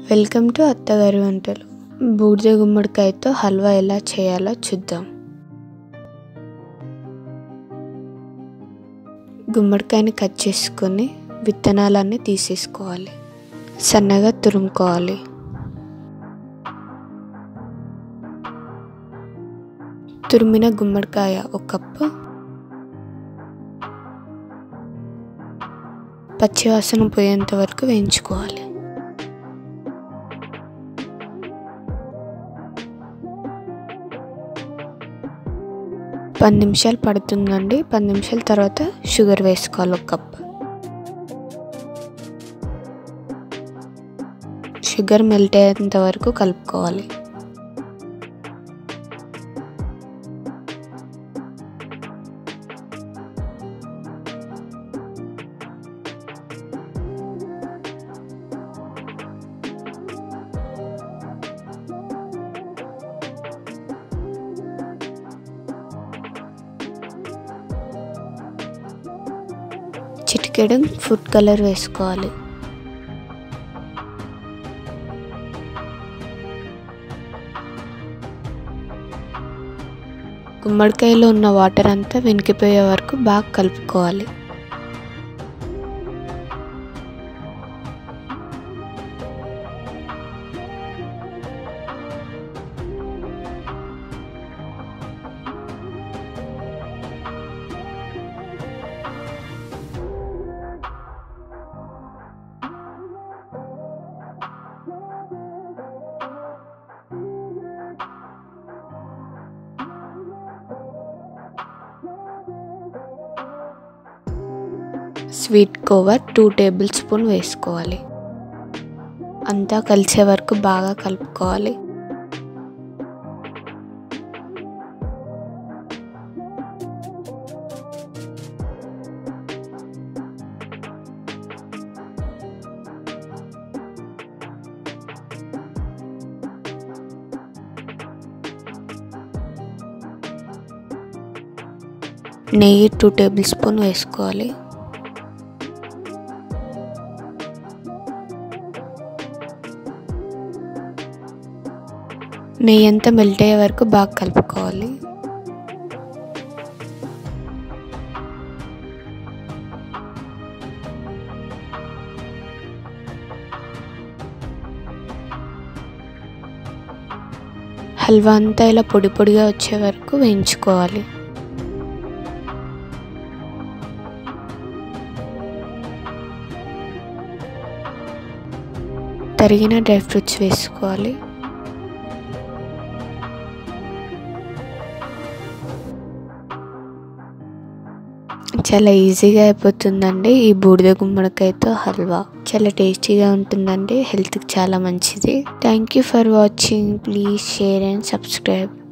welcome to అత్తగారి వంటలు బూడిద గుమ్మడికాయతో హల్వా ఎలా చేయాలో చూద్దాం గుమ్మడికాయని కట్ చేసుకొని విత్తనాలన్నీ తీసేసుకోవాలి సన్నగా తురుముకోవాలి తురిమిన గుమ్మడికాయ ఒక కప్పు పచ్చివాసన పోయేంత వరకు వేయించుకోవాలి పది నిమిషాలు పడుతుందండి పది నిమిషాల తర్వాత షుగర్ వేసుకోవాలి ఒక కప్ షుగర్ మెల్ట్ అయ్యేంత వరకు కలుపుకోవాలి చిటికెడు ఫుడ్ కలర్ వేసుకోవాలి గుమ్మడికాయలో ఉన్న వాటర్ అంతా వెనికిపోయే వరకు బాగా కలుపుకోవాలి స్వీట్ కోవర్ టూ టేబుల్ స్పూన్ వేసుకోవాలి అంతా కలిసే వరకు బాగా కలుపుకోవాలి నెయ్యి టూ టేబుల్ స్పూన్ వేసుకోవాలి నెయ్యి అంతా మెల్ట్ అయ్యే వరకు బాగా కలుపుకోవాలి హల్వా అంతా ఇలా పొడి పొడిగా వచ్చే వరకు వేయించుకోవాలి తరిగిన డ్రై ఫ్రూట్స్ వేసుకోవాలి చాలా ఈజీగా అయిపోతుందండి ఈ బూడిద గుమ్మడికాయతో హల్వా చాలా టేస్టీగా ఉంటుందండి హెల్త్కి చాలా మంచిది thank you for watching please share and subscribe